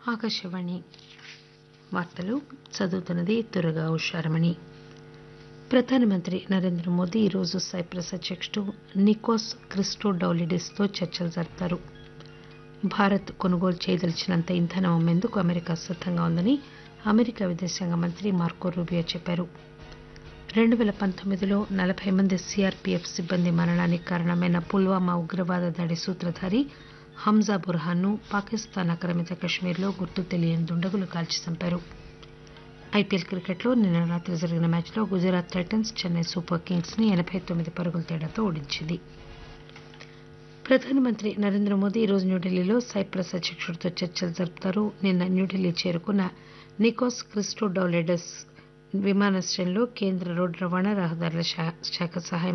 ఆకాశవాణి వార్తలు చదువుతున్నది దుర్గా ఉషారమణి ప్రధానమంత్రి నరేంద్ర మోదీ ఈరోజు సైప్రస్ అధ్యకుడు నికోస్ క్రిస్టోడౌలిడెస్ తో చర్చలు జరుపుతారు భారత్ కొనుగోలు చేయదలిచినంత ఇంధనం అమ్మేందుకు అమెరికా సిద్దంగా ఉందని అమెరికా విదేశాంగ మంత్రి మార్కో రూబియో చెప్పారు రెండు పేల పంతొమ్మిదిలో నలబై మంది సీఆర్పీఎఫ్ సిబ్బంది మరణానికి కారణమైన పుల్వామా ఉగ్రవాద దాడి సూత్రధారి హంజా బుర్హాన్ ను పాకిస్తాన్ ఆక్రమిత కశ్మీర్లో గుర్తు తెలియని దుండగులు కాల్చి చంపారు ఐపీఎల్ క్రికెట్లో నిన్న రాత్రి జరిగిన మ్యాచ్లో Gujarat titans Chennai super kings ని ఎనబై తొమ్మిది పరుగుల తేడాతో ఓడించింది ప్రధానమంత్రి నరేంద్ర మోదీ ఈరోజు న్యూఢిల్లీలో సైప్రస్ అధ్యకుడితో చర్చలు జరుపుతారు నిన్న న్యూఢిల్లీ చేరుకున్న నికోస్ క్రిస్టోడౌలిడెస్ విమానాశ్రయంలో కేంద్ర రోడ్డు రవాణా రహదారుల శాఖ సహాయ